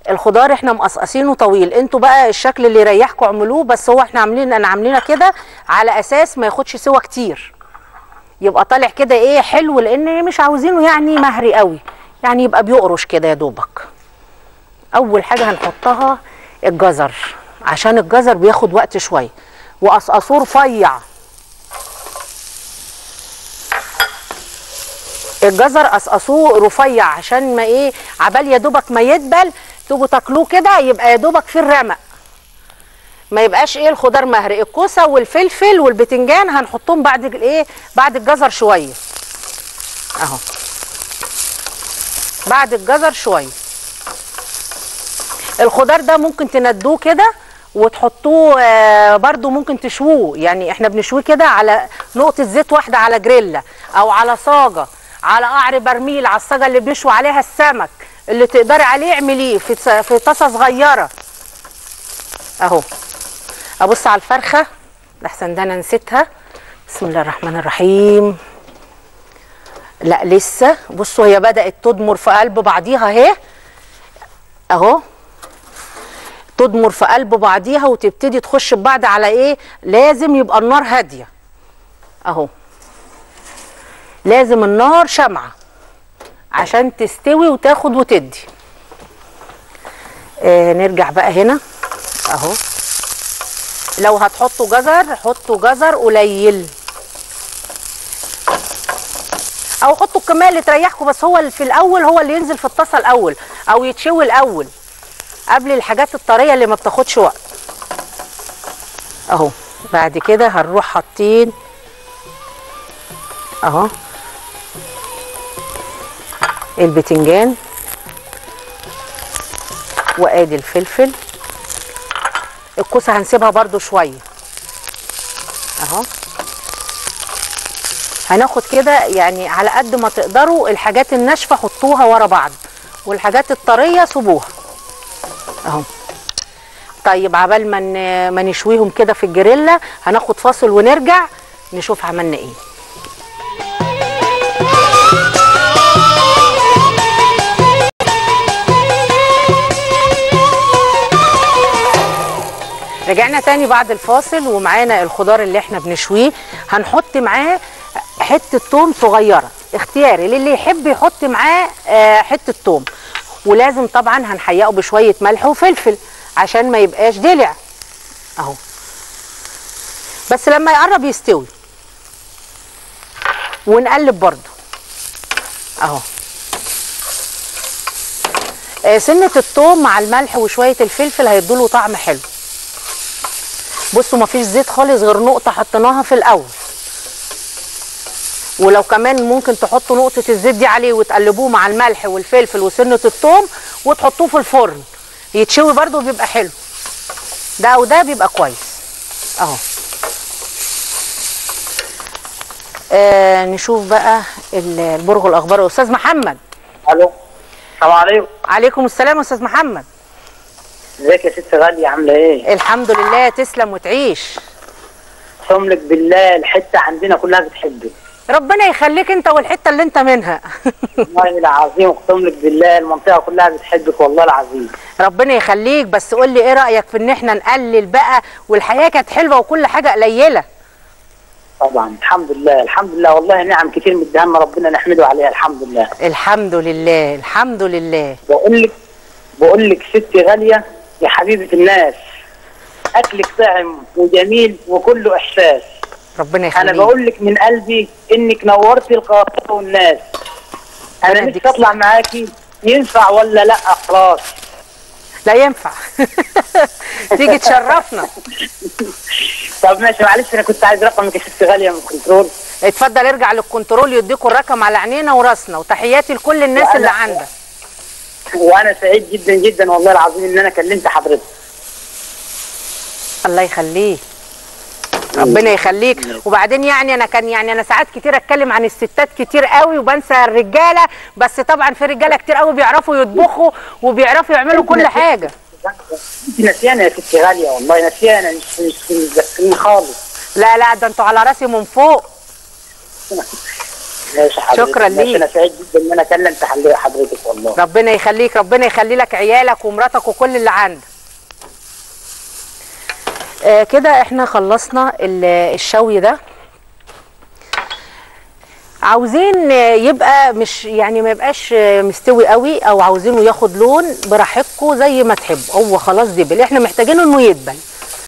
الخضار احنا مقصقصينه طويل انتوا بقى الشكل اللي يريحكم اعملوه بس هو احنا عاملين انا عاملينه كده على اساس ما ياخدش سوا كتير يبقى طالع كده ايه حلو لان مش عاوزينه يعني مهري قوي يعني يبقى بيقرش كده يا دوبك اول حاجه هنحطها الجزر عشان الجزر بياخد وقت شويه وقصقصوه رفيع الجزر قصقصوه رفيع عشان ما ايه عبال يا دوبك ما يدبل تيجوا تاكلوه كده يبقى يا دوبك فيه الرمق ما يبقاش ايه الخضار مهري الكوسه والفلفل والبتنجان هنحطهم بعد الايه بعد الجزر شويه اهو بعد الجزر شويه الخضار ده ممكن تندوه كده وتحطوه آه، برضو ممكن تشووه يعني احنا بنشويه كده على نقطة زيت واحدة على جريلا او على صاجة على قعر برميل على الصاجة اللي بنشوي عليها السمك اللي تقدري عليه اعمليه في تص- في طاسة صغيرة اهو ابص على الفرخة لحسن ده انا نسيتها بسم الله الرحمن الرحيم لا لسه بصوا هي بدأت تضمر في قلب بعضيها اهي اهو تضمر في قلب بعضيها وتبتدي تخش ببعض على ايه لازم يبقى النار هاديه اهو لازم النار شمعه عشان تستوي وتاخد وتدي آه نرجع بقى هنا اهو لو هتحطوا جزر حطوا جزر قليل او حطوا الكميه اللي تريحكم بس هو اللي في الاول هو اللي ينزل في الطاسه الاول او يتشوي الاول قبل الحاجات الطريه اللي ما بتاخدش وقت اهو بعد كده هنروح حاطين اهو البتنجان وادي الفلفل الكوسه هنسيبها برده شويه اهو هناخد كده يعني على قد ما تقدروا الحاجات الناشفه حطوها ورا بعض والحاجات الطريه سيبوها اهو طيب عبال ما ن- ما نشويهم كده في الجريلا هناخد فاصل ونرجع نشوف عملنا ايه رجعنا تاني بعد الفاصل ومعانا الخضار اللي احنا بنشويه هنحط معاه حته توم صغيره اختياري للي يحب يحط معاه آه، حته توم ولازم طبعا هنحيقه بشويه ملح وفلفل عشان ما يبقاش دلع اهو بس لما يقرب يستوي ونقلب برضو اهو آه، سنه التوم مع الملح وشويه الفلفل هيدوله طعم حلو بصوا مفيش زيت خالص غير نقطه حطيناها في الاول ولو كمان ممكن تحطوا نقطه الزيت دي عليه وتقلبوه مع الملح والفلفل وسنه الثوم وتحطوه في الفرن يتشوي برده بيبقى حلو ده او ده بيبقى كويس اهو آه نشوف بقى ال- البرغ الاخبار يا استاذ محمد الو السلام عليكم عليكم السلام يا استاذ محمد ازيك يا ست غالية عاملة ايه؟ الحمد لله تسلم وتعيش اقسم لك بالله الحتة عندنا كلها بتحبك ربنا يخليك انت والحته اللي انت منها والله العظيم اقسم لك بالله المنطقة كلها بتحبك والله العظيم ربنا يخليك بس قول لي ايه رايك في ان احنا نقلل بقى والحياه كانت حلوه وكل حاجه قليله طبعا الحمد لله الحمد لله والله نعم كتير مديها ربنا نحمده عليها الحمد لله الحمد لله الحمد لله بقول لك بقول لك ست غالية يا حبيبة الناس اكلك طعم وجميل وكله احساس ربنا يخليك انا بقول لك من قلبي انك نورتي القاهرة والناس انا ربنا نفسي يديك اطلع معاكي ينفع ولا لا خلاص لا ينفع تيجي تشرفنا طب ماشي معلش انا كنت عايز رقمك يا ست غاليه من الكنترول اتفضل ارجع للكنترول يديكوا الرقم على عينينا وراسنا وتحياتي لكل الناس وأنا- اللي عندك وانا سعيد جدا جدا والله العظيم ان انا كلمت حضرتك الله يخليك ربنا يخليك وبعدين يعني انا كان يعني انا ساعات كتير اتكلم عن الستات كتير قوي وبنسى الرجاله بس طبعا في رجاله كتير قوي بيعرفوا يطبخوا وبيعرفوا يعملوا كل حاجه انت نسيانه يا ست غاليه والله نسيانه مش مش مش مذكرين خالص لا لا ده انتوا على راسي من فوق ماشي حضرتك شكراً ماشي، ليك. انا سعيد جدا ان انا كلمت حل- حضرتك والله ربنا يخليك ربنا يخلي لك عيالك ومراتك وكل اللي عندك آه كده احنا خلصنا ال- الشوي ده عاوزين آه، يبقى مش يعني ما يبقاش آه، مستوي قوي او عاوزينه ياخد لون براحتكم زي ما تحبوا هو خلاص دبل احنا محتاجينه انه يدبل